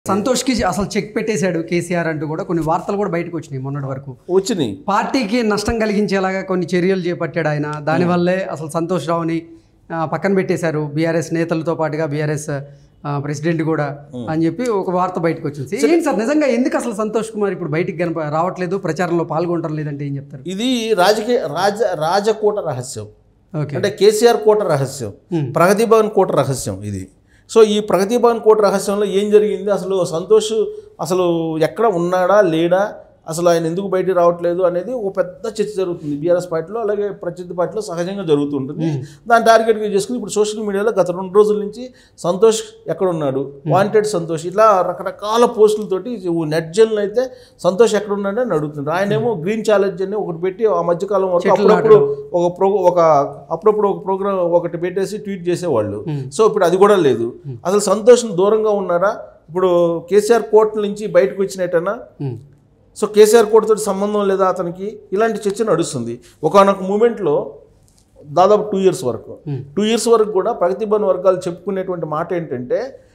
సంతోష్కి అసలు చెక్ పెట్టేశాడు కేసీఆర్ అంటూ కూడా కొన్ని వార్తలు కూడా బయటకు వచ్చినాయి మొన్నటి వరకు వచ్చినాయి పార్టీకి నష్టం కలిగించేలాగా కొన్ని చర్యలు చేపట్టాడు ఆయన దానివల్లే అసలు సంతోష్ రావుని ఆ, పక్కన పెట్టేశారు బీఆర్ఎస్ నేతలతో పాటుగా బీఆర్ఎస్ ప్రెసిడెంట్ కూడా అని చెప్పి ఒక వార్త బయటకు వచ్చింది ఏంటి సార్ నిజంగా ఎందుకు అసలు సంతోష్ కుమార్ ఇప్పుడు బయటికి కనప రావట్లేదు ప్రచారంలో పాల్గొనటం లేదంటే ఏం చెప్తారు ఇది రాజకీయ రాజ రాజకూట రహస్యం ఓకే అంటే కేసీఆర్ కోట రహస్యం ప్రగతి భవన్ కోట రహస్యం ఇది సో ఈ ప్రగతి భవన్ కోట రహస్యంలో ఏం జరిగింది అసలు సంతోష్ అసలు ఎక్కడ ఉన్నాడా లేడా అసలు ఆయన ఎందుకు బయటికి రావట్లేదు అనేది ఒక పెద్ద చర్చ జరుగుతుంది బీఆర్ఎస్ పార్టీలో అలాగే ప్రత్యర్థి పార్టీలో సహజంగా జరుగుతుంటుంది దాన్ని టార్గెట్గా చేసుకుని ఇప్పుడు సోషల్ మీడియాలో గత రెండు రోజుల నుంచి సంతోష్ ఎక్కడ ఉన్నాడు వాంటెడ్ సంతోష్ ఇట్లా రకరకాల పోస్టులతోటి నెట్ జన్ అయితే సంతోష్ ఎక్కడ ఉన్నాడని అని అడుగుతున్నారు ఆయనేమో గ్రీన్ ఛాలెంజ్ అని ఒకటి పెట్టి ఆ మధ్యకాలం వరకు చెట్లు అప్పుడప్పుడు ఒక ప్రో ఒక అప్పుడప్పుడు ఒక ప్రోగ్రామ్ ఒకటి పెట్టేసి ట్వీట్ చేసేవాళ్ళు సో ఇప్పుడు అది కూడా లేదు అసలు సంతోషం దూరంగా ఉన్నారా ఇప్పుడు కేసీఆర్ కోర్టు నుంచి బయటకు వచ్చినట్టనా ఉమ్. సో కేసీఆర్ కోర్టుతో సంబంధం లేదా అతనికి ఇలాంటి చర్చ నడుస్తుంది ఒకనొక మూమెంట్లో దాదాపు టూ ఇయర్స్ వరకు టూ ఇయర్స్ వరకు కూడా ప్రగతిభవన్ వర్గాలు చెప్పుకునేటువంటి మాట ఏంటంటే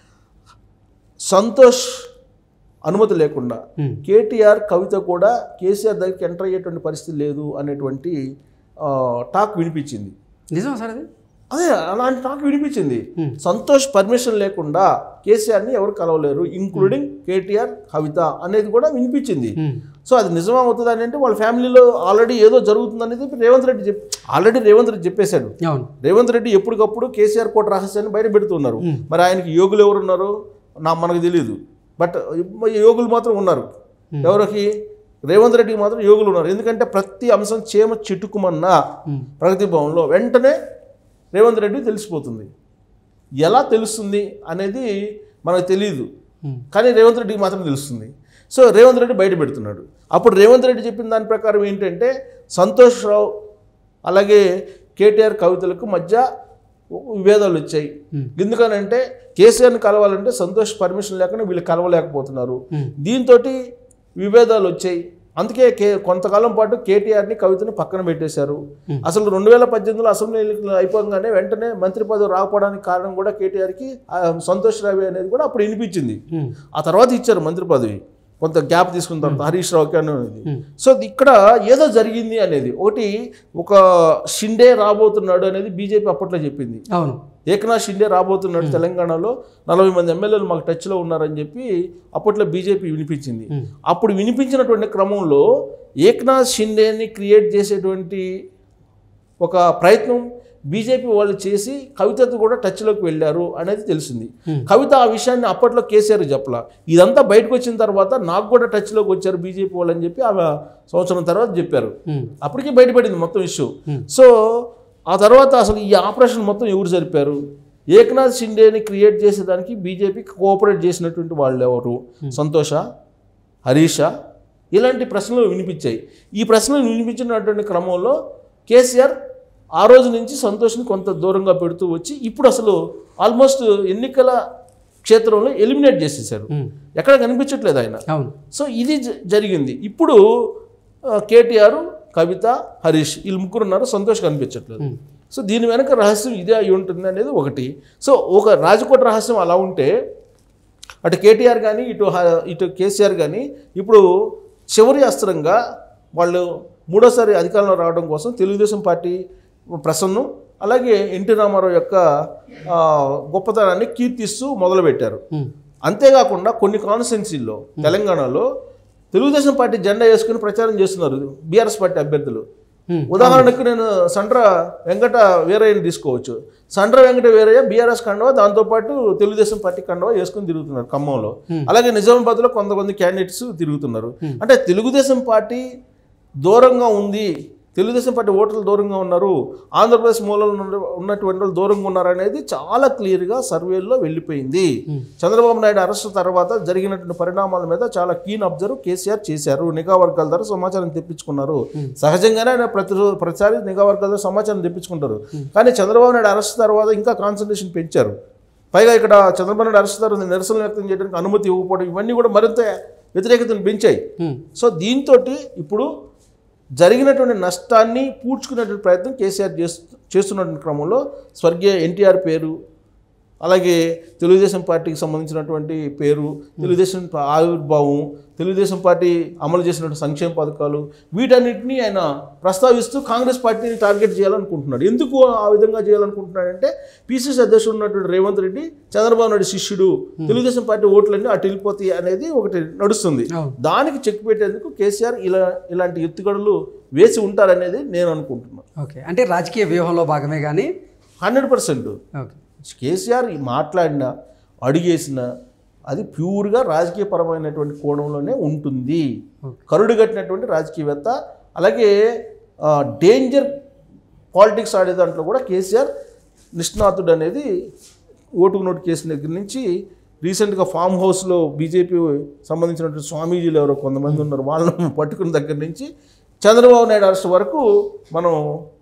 సంతోష్ అనుమతి లేకుండా Hmm. కేటీఆర్ కవిత కూడా కేసీఆర్ దగ్గరికి ఎంటర్ అయ్యేటువంటి పరిస్థితి లేదు అనేటువంటి ఆ, టాక్ వినిపించింది నిజమా సార్ అది అదే అలాంటి టాక్ వినిపించింది సంతోష్ పర్మిషన్ లేకుండా కేసీఆర్ని ఎవరు కలవలేరు ఇంక్లూడింగ్ కేటీఆర్ కవిత అనేది కూడా వినిపించింది ఉమ్. సో అది నిజమవుతుంది అని అంటే వాళ్ళ ఫ్యామిలీలో ఆల్రెడీ ఏదో జరుగుతుంది అనేది రేవంత్ రెడ్డి చెప్ ఆల్రెడీ రేవంత్ రెడ్డి చెప్పేశాడు అవును రేవంత్ రెడ్డి ఎప్పటికప్పుడు కేసీఆర్ కోట రహస్యాన్ని బయట పెడుతున్నారు మరి ఆయనకి యోగులు ఎవరు ఉన్నారు నా మనకు తెలియదు బట్ యోగులు మాత్రం ఉన్నారు ఎవరికి రేవంత్ రెడ్డికి మాత్రం యోగులు ఉన్నారు ఎందుకంటే ప్రతి అంశం చేమ చిటుకుమన్నా ప్రగతి భవన్లో వెంటనే రేవంత్ రెడ్డి తెలిసిపోతుంది ఎలా తెలుస్తుంది అనేది మనకు తెలియదు ఉమ్. కానీ రేవంత్ రెడ్డికి మాత్రం తెలుస్తుంది సో రేవంత్ రెడ్డి బయట పెడుతున్నాడు అప్పుడు రేవంత్ రెడ్డి చెప్పిన దాని ప్రకారం ఏంటంటే సంతోష్ రావు అలాగే కేటీఆర్ కవితలకు మధ్య విభేదాలు వచ్చాయి ఎందుకనంటే కేసీఆర్ని కలవాలంటే సంతోష్ పర్మిషన్ లేకుండా వీళ్ళు కలవలేకపోతున్నారు దీంతో విభేదాలు వచ్చాయి అందుకే కే కొంతకాలం పాటు కేటీఆర్ని కవితని పక్కన పెట్టేశారు అసలు రెండు వేల పద్దెనిమిదిలో అసెంబ్లీ ఎన్నికలు అయిపోగానే వెంటనే మంత్రి పదవి రాకపోవడానికి కారణం కూడా కేటీఆర్కి ఆ, సంతోష్ రావి అనేది కూడా అప్పుడు వినిపించింది ఉమ్. ఆ తర్వాత ఇచ్చారు మంత్రి పదవి కొంత గ్యాప్ తీసుకున్న తర్వాత హరీష్ రావుకి అనేది సో ఇక్కడ ఏదో జరిగింది అనేది ఒకటి ఒక షిండే రాబోతున్నాడు అనేది బీజేపీ అప్పట్లో చెప్పింది అవును ఏకనాథ్ షిండే రాబోతున్నాడు తెలంగాణలో నలభై మంది ఎమ్మెల్యేలు మాకు టచ్లో ఉన్నారని చెప్పి అప్పట్లో బీజేపీ వినిపించింది అప్పుడు వినిపించినటువంటి క్రమంలో ఏకనాథ్ షిండేని క్రియేట్ చేసేటువంటి ఒక ప్రయత్నం బీజేపీ వాళ్ళు చేసి కవితతో కూడా టచ్లోకి వెళ్ళారు అనేది తెలిసింది కవిత ఆ విషయాన్ని అప్పట్లో కేసీఆర్ చెప్పలా ఇదంతా బయటకు వచ్చిన తర్వాత నాకు కూడా టచ్లోకి వచ్చారు బీజేపీ వాళ్ళు అని చెప్పి ఆమె సంవత్సరం తర్వాత చెప్పారు ఉమ్. అప్పటికి బయటపడింది మొత్తం ఇష్యూ సో ఆ తర్వాత అసలు ఈ ఆపరేషన్ మొత్తం ఎవరు జరిపారు ఏకనాథ్ షిండేని క్రియేట్ చేసేదానికి బీజేపీ కోఆపరేట్ చేసినటువంటి వాళ్ళు ఎవరు సంతోష హరీష ఇలాంటి ప్రశ్నలు వినిపించాయి ఈ ప్రశ్నలు వినిపించినటువంటి క్రమంలో కేసీఆర్ ఆ రోజు నుంచి సంతోష్ని కొంత దూరంగా పెడుతూ వచ్చి ఇప్పుడు అసలు ఆల్మోస్ట్ ఎన్నికల క్షేత్రంలో ఎలిమినేట్ చేసేసారు ఉమ్. ఎక్కడ కనిపించట్లేదు ఆయన అవును సో ఇది జ- జరిగింది ఇప్పుడు ఆ, కేటీఆర్ కవిత హరీష్ వీళ్ళు ముగ్గురు ఉన్నారు సంతోష్ కనిపించట్లేదు సో దీని వెనక రహస్యం ఇదే అయి ఉంటుంది అనేది ఒకటి సో ఒక రాజకోట రహస్యం అలా ఉంటే అటు కేటీఆర్ కానీ ఇటు హ- ఇటు కేసీఆర్ కానీ ఇప్పుడు చివరి అస్త్రంగా వాళ్ళు మూడోసారి అధికారంలో రావడం కోసం తెలుగుదేశం పార్టీ ప్రసన్నం అలాగే ఎన్టీ రామారావు యొక్క ఆ, గొప్పతనాన్ని కీర్తిస్తూ మొదలుపెట్టారు ఉమ్. అంతేకాకుండా కొన్ని కాన్స్టిట్యున్సీల్లో తెలంగాణలో తెలుగుదేశం పార్టీ జెండా వేసుకుని ప్రచారం చేస్తున్నారు బీఆర్ఎస్ పార్టీ అభ్యర్థులు Hmm. ఉదాహరణకు నేను సండ్ర వెంకట వీరయ్యని తీసుకోవచ్చు సండ్ర వెంకట వీరయ్య బీఆర్ఎస్ కండవ దాంతోపాటు తెలుగుదేశం పార్టీ కండవ వేసుకుని తిరుగుతున్నారు ఖమ్మంలో అలాగే నిజామాబాద్లో కొంతమంది క్యాండిడేట్స్ తిరుగుతున్నారు అంటే తెలుగుదేశం పార్టీ దూరంగా ఉంది తెలుగుదేశం పార్టీ ఓటర్లు దూరంగా ఉన్నారు ఆంధ్రప్రదేశ్ మూలంలో ఉన్న- ఉన్నటువంటి వాళ్ళు దూరంగా ఉన్నారు అనేది చాలా క్లియర్గా సర్వేల్లో వెళ్ళిపోయింది చంద్రబాబు నాయుడు అరెస్ట్ తర్వాత జరిగినటువంటి పరిణామాల మీద చాలా కీన్ అబ్జర్వ్ కేసీఆర్ చేశారు నిఘా వర్గాల ద్వారా సమాచారం తెప్పించుకున్నారు సహజంగానే ఆయన ప్రతి రో- ప్రతిసారి నిఘా వర్గాల ద్వారా సమాచారం తెప్పించుకుంటారు కానీ చంద్రబాబు నాయుడు అరెస్ట్ తర్వాత ఇంకా కాన్సన్ట్రేషన్ పెంచారు పైగా ఇక్కడ చంద్రబాబు నాయుడు అరెస్ట్ తర్వాత నిరసన వ్యక్తం చేయడానికి అనుమతి ఇవ్వకపోవడం ఇవన్నీ కూడా మరింత వ్యతిరేకతను పెంచాయి ఉమ్. సో దీంతో ఇప్పుడు జరిగినటువంటి నష్టాన్ని పూడ్చుకునేటువంటి ప్రయత్నం కేసీఆర్ చేస్తు చేస్తున్నటువంటి క్రమంలో స్వర్గీయ ఎన్టీఆర్ పేరు అలాగే తెలుగుదేశం పార్టీకి సంబంధించినటువంటి పేరు తెలుగుదేశం పా- ఆవిర్భావం తెలుగుదేశం పార్టీ అమలు చేసినటువంటి సంక్షేమ పథకాలు వీటన్నిటిని ఆయన ప్రస్తావిస్తూ కాంగ్రెస్ పార్టీని టార్గెట్ చేయాలనుకుంటున్నాడు ఎందుకు ఆ విధంగా చేయాలనుకుంటున్నాడంటే పిసిసి అధ్యక్షుడు ఉన్నటువంటి రేవంత్ రెడ్డి చంద్రబాబు నాయుడు శిష్యుడు తెలుగుదేశం పార్టీ ఓట్లన్నీ అటు వెళ్ళిపోతాయి అనేది ఒకటి నడుస్తుంది అవును. దానికి చెక్ పెట్టేందుకు కేసీఆర్ ఇలా ఇలాంటి ఎత్తుగడలు వేసి ఉంటారనేది నేను అనుకుంటున్నాను ఓకే అంటే రాజకీయ వ్యూహంలో భాగమే కానీ హండ్రెడ్ పర్సెంట్ ఓకే కేసీఆర్ మాట్లాడిన అడిగేసిన అది ప్యూర్గా రాజకీయపరమైనటువంటి కోణంలోనే ఉంటుంది కరుడు కట్టినటువంటి రాజకీయవేత్త అలాగే డేంజర్ పాలిటిక్స్ ఆడే దాంట్లో కూడా కేసీఆర్ నిష్ణాతుడు అనేది ఓటుకు నోటు కేసు దగ్గర నుంచి రీసెంట్గా ఫామ్ హౌస్లో బీజేపీ సంబంధించినటువంటి స్వామీజీలు ఎవరో కొంతమంది ఉన్నారు వాళ్ళని పట్టుకున్న దగ్గర నుంచి చంద్రబాబు నాయుడు అరెస్ట్ వరకు మనం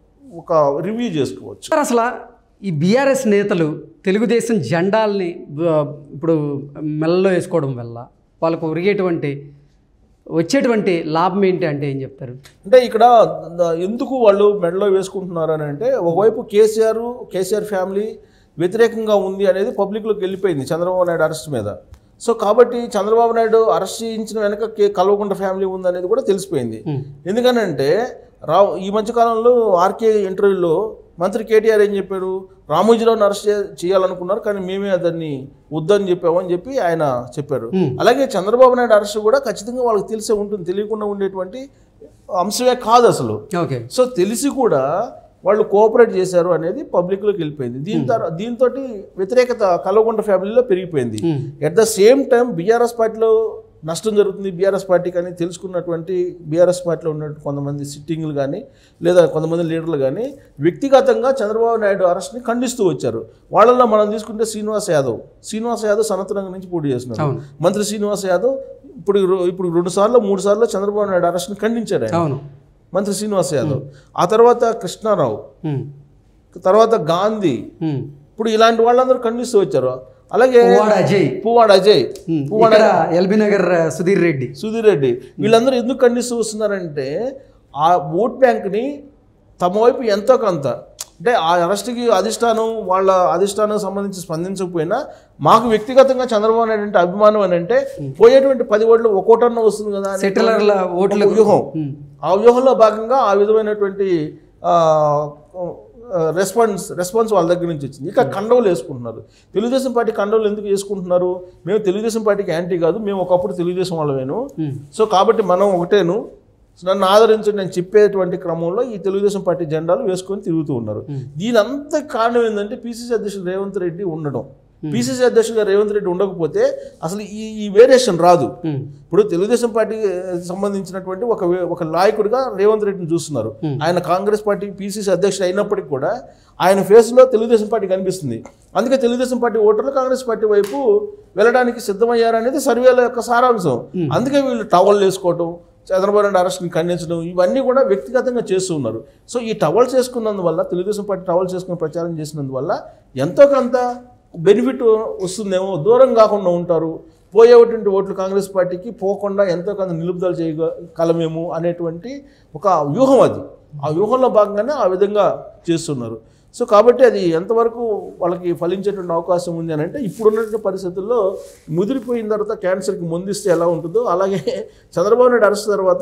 ఒక రివ్యూ చేసుకోవచ్చు సార్ అసలు ఈ బీఆర్ఎస్ నేతలు తెలుగుదేశం జెండాల్ని బ- ఇప్పుడు మెల్లలో వేసుకోవడం వల్ల వాళ్ళకు ఒరిగేటువంటి వచ్చేటువంటి లాభం ఏంటి అంటే ఏం చెప్తారు అంటే ఇక్కడ ద- ఎందుకు వాళ్ళు మెడలో వేసుకుంటున్నారు అని అంటే ఒకవైపు కేసీఆర్ కేసీఆర్ ఫ్యామిలీ వ్యతిరేకంగా ఉంది అనేది పబ్లిక్లోకి వెళ్ళిపోయింది చంద్రబాబు నాయుడు అరెస్ట్ మీద సో కాబట్టి చంద్రబాబు నాయుడు అరెస్ట్ చేయించిన వెనక కే కల్వకుంట ఫ్యామిలీ ఉంది అనేది కూడా తెలిసిపోయింది Hmm. ఎందుకనంటే రా ఈ మధ్యకాలంలో ఆర్కే ఇంటర్వ్యూలో మంత్రి కేటీఆర్ ఏం చెప్పాడు రామోజీరావుని అరెస్ట్ చే- చేయాలనుకున్నారు కానీ మేమే దాన్ని వద్దని చెప్పామని చెప్పి ఆయన చెప్పారు Hmm. అలాగే చంద్రబాబు నాయుడు అరెస్ట్ కూడా ఖచ్చితంగా వాళ్ళకి తెలిసే ఉంటుంది తెలియకుండా ఉండేటువంటి అంశమే కాదు అసలు ఓకే సో తెలిసి కూడా వాళ్ళు కోఆపరేట్ చేశారు అనేది పబ్లిక్లోకి వెళ్ళిపోయింది దీని తర్వాత దీంతో వ్యతిరేకత కల్వకుంట ఫ్యామిలీలో పెరిగిపోయింది Hmm. At the same time BRS పార్టీలో నష్టం జరుగుతుంది బీఆర్ఎస్ పార్టీ కానీ తెలుసుకున్నటువంటి బీఆర్ఎస్ పార్టీలో ఉన్నటువంటి కొంతమంది సిట్టింగ్లు కానీ లేదా కొంతమంది లీడర్లు కానీ వ్యక్తిగతంగా చంద్రబాబు నాయుడు అరెస్ట్ని ఖండిస్తూ వచ్చారు వాళ్ళల్లో మనం తీసుకుంటే శ్రీనివాస్ యాదవ్ శ్రీనివాస్ యాదవ్ సనత్నగర్ నుంచి పోటీ చేస్తున్నారు అవును. మంత్రి శ్రీనివాస్ యాదవ్ ఇప్పుడు ఇప్పుడు రెండు సార్లు మూడు సార్లు చంద్రబాబు నాయుడు అరెస్ట్ని ఖండించారు ఆయన. అవును మంత్రి శ్రీనివాస్ యాదవ్ ఆ తర్వాత కృష్ణారావు ఉమ్. తర్వాత గాంధీ ఉమ్. ఇప్పుడు ఇలాంటి వాళ్ళందరూ ఖండిస్తూ వచ్చారు అలాగే పువ్వాడ అజయ్ పువ్వాడ అజయ్ ఉమ్. పువ్వాడ ఇక్కడ ఎల్బీ నగర్ ఆ, సుధీర్ రెడ్డి సుధీర్ రెడ్డి వీళ్ళందరూ ఎందుకు ఖండిస్తూ వస్తున్నారంటే ఆ ఓట్ బ్యాంక్ని తమ వైపు ఎంతో కొంత అంటే ఆ అరెస్ట్కి అధిష్టానం వాళ్ళ అధిష్టానం సంబంధించి స్పందించకపోయినా మాకు వ్యక్తిగతంగా చంద్రబాబు నాయుడు అంటే అభిమానం అని అంటే పోయేటువంటి పది ఓట్లు ఒక్కోటన్న వస్తుంది కదా అనే సెటిలర్ల ఓట్లు ఒక వ్యూహం ఉమ్. ఆ వ్యూహంలో భాగంగా ఆ విధమైనటువంటి రెస్పాన్స్ రెస్పాన్స్ వాళ్ళ దగ్గర నుంచి వచ్చింది ఇక కండవులు వేసుకుంటున్నారు తెలుగుదేశం పార్టీ కండవులు ఎందుకు వేసుకుంటున్నారు మేము తెలుగుదేశం పార్టీకి యాంటీ కాదు మేము ఒకప్పుడు తెలుగుదేశం వాళ్ళమేను ఉమ్. సో కాబట్టి మనం ఒకటేను నన్ను ఆదరించండి నేను చెప్పేటువంటి క్రమంలో ఈ తెలుగుదేశం పార్టీ జెండాలు వేసుకొని తిరుగుతూ ఉన్నారు దీని అంత కారణం ఏంటంటే పిసిసి అధ్యక్షుడు రేవంత్ రెడ్డి ఉండడం పిసిసి అధ్యక్షుడిగా రేవంత్ రెడ్డి ఉండకపోతే అసలు ఈ ఈ వేరియేషన్ రాదు ఉమ్. ఇప్పుడు తెలుగుదేశం పార్టీకి సంబంధించినటువంటి ఒక వే- ఒక నాయకుడిగా రేవంత్ రెడ్డిని చూస్తున్నారు ఆయన కాంగ్రెస్ పార్టీ పీసీసీ అధ్యక్షుడు అయినప్పటికీ కూడా ఆయన ఫేస్లో తెలుగుదేశం పార్టీ కనిపిస్తుంది అందుకే తెలుగుదేశం పార్టీ ఓటర్లు కాంగ్రెస్ పార్టీ వైపు వెళ్ళడానికి సిద్ధమయ్యారనేది సర్వేల యొక్క సారాంశం అందుకే వీళ్ళు టవల్ వేసుకోవటం చంద్రబాబు నాయుడు అరెస్ట్ని ఖండించడం ఇవన్నీ కూడా వ్యక్తిగతంగా చేస్తూ ఉన్నారు సో ఈ టవల్ చేసుకున్నందువల్ల తెలుగుదేశం పార్టీ టవల్ చేసుకుని ప్రచారం చేసినందువల్ల ఎంతో కొంత బెనిఫిట్ వస్తుందేమో దూరం కాకుండా ఉంటారు పోయేటువంటి ఓట్లు కాంగ్రెస్ పార్టీకి పోకుండా ఎంతో కొంత నిలుపుదల చేయగలమేమో అనేటువంటి ఒక వ్యూహం అది ఆ వ్యూహంలో భాగంగానే ఆ విధంగా చేస్తున్నారు సో కాబట్టి అది ఎంతవరకు వాళ్ళకి ఫలించేటువంటి అవకాశం ఉంది అని అంటే ఇప్పుడున్నటువంటి పరిస్థితుల్లో ముదిరిపోయిన తర్వాత క్యాన్సర్కి ముందిస్తే ఎలా ఉంటుందో అలాగే చంద్రబాబు నాయుడు అరెస్ట్ తర్వాత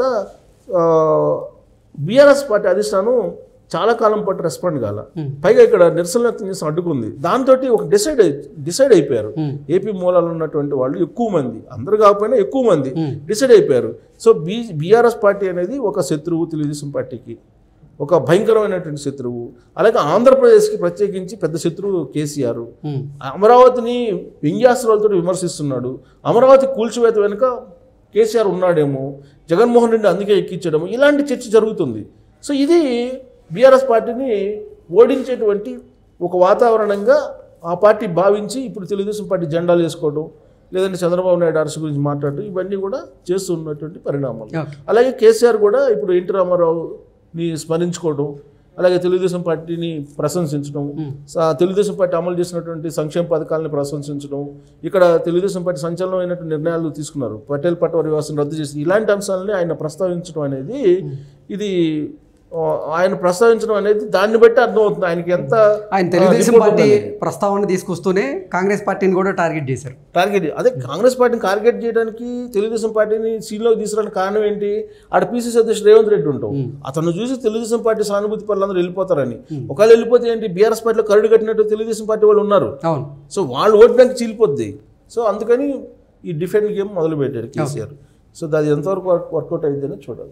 బీఆర్ఎస్ పార్టీ అధిష్టానం చాలా కాలం పాటు రెస్పాండ్ కాల పైగా ఇక్కడ నిరసన వ్యక్తం చేసి అడ్డుకుంది దాంతో ఒక డిసైడ్ డిసైడ్ అయిపోయారు ఏపీ మూలాలు ఉన్నటువంటి వాళ్ళు ఎక్కువ మంది అందరు కాకపోయినా ఎక్కువ మంది డిసైడ్ అయిపోయారు సో బీ బీఆర్ఎస్ పార్టీ అనేది ఒక శత్రువు తెలుగుదేశం పార్టీకి ఒక భయంకరమైనటువంటి శత్రువు అలాగే ఆంధ్రప్రదేశ్కి ప్రత్యేకించి పెద్ద శత్రువు కేసీఆర్ ఉమ్. అమరావతిని వ్యంగ్యాస్త్రాలతో విమర్శిస్తున్నాడు అమరావతి కూల్చివేత వెనుక కేసీఆర్ ఉన్నాడేమో జగన్మోహన్ రెడ్డి అందుకే ఎక్కించడము ఇలాంటి చర్చ జరుగుతుంది సో ఇది బీఆర్ఎస్ పార్టీని ఓడించేటువంటి ఒక వాతావరణంగా ఆ పార్టీ భావించి ఇప్పుడు తెలుగుదేశం పార్టీ జెండాలు వేసుకోవడం లేదంటే చంద్రబాబు నాయుడు అరెస్ట్ గురించి మాట్లాడటం ఇవన్నీ కూడా చేస్తున్నటువంటి పరిణామాలు ఓకే అలాగే కేసీఆర్ కూడా ఇప్పుడు ఎన్టీ రామారావుని స్మరించుకోవడం అలాగే తెలుగుదేశం పార్టీని ప్రశంసించడం స- తెలుగుదేశం పార్టీ అమలు చేసినటువంటి సంక్షేమ పథకాలను ప్రశంసించడం ఇక్కడ తెలుగుదేశం పార్టీ సంచలనమైనటువంటి నిర్ణయాలు తీసుకున్నారు పటేల్ పట్టవారి వ్యవస్థను రద్దు చేసి ఇలాంటి అంశాలని ఆయన ప్రస్తావించడం అనేది ఇది ఆ, ఆయన ప్రస్తావించడం అనేది దాన్ని బట్టి అర్థమవుతుంది ఆయనకి ఎంత ఆయన తెలుగుదేశం report పార్టీ ఉందనేది. ప్రస్తావన తీసుకొస్తూనే కాంగ్రెస్ పార్టీని కూడా టార్గెట్ చేశారు టార్గెట్ అదే కాంగ్రెస్ పార్టీని టార్గెట్ చేయడానికి తెలుగుదేశం పార్టీని సీన్లోకి తీసుకురావడానికి కారణం ఏంటి ఆడ పీసీసీ అధ్యక్షుడు రేవంత్ రెడ్డి ఉంటాం అతను చూసి తెలుగుదేశం పార్టీ సానుభూతి పనులందరూ వెళ్ళిపోతారని ఒకవేళ వెళ్ళిపోతే ఏంటి బీఆర్ఎస్ పార్టీలో కరుడు కట్టినట్టు తెలుగుదేశం పార్టీ వాళ్ళు ఉన్నారు అవును సో వాళ్ళు ఓట్ బ్యాంక్ చీలిపోద్ది సో అందుకని ఈ డిఫెండ్ గేమ్ మొదలు పెట్టారు కేసీఆర్ సో అది ఎంతవరకు వర్కౌట్ అయిందని చూడాలి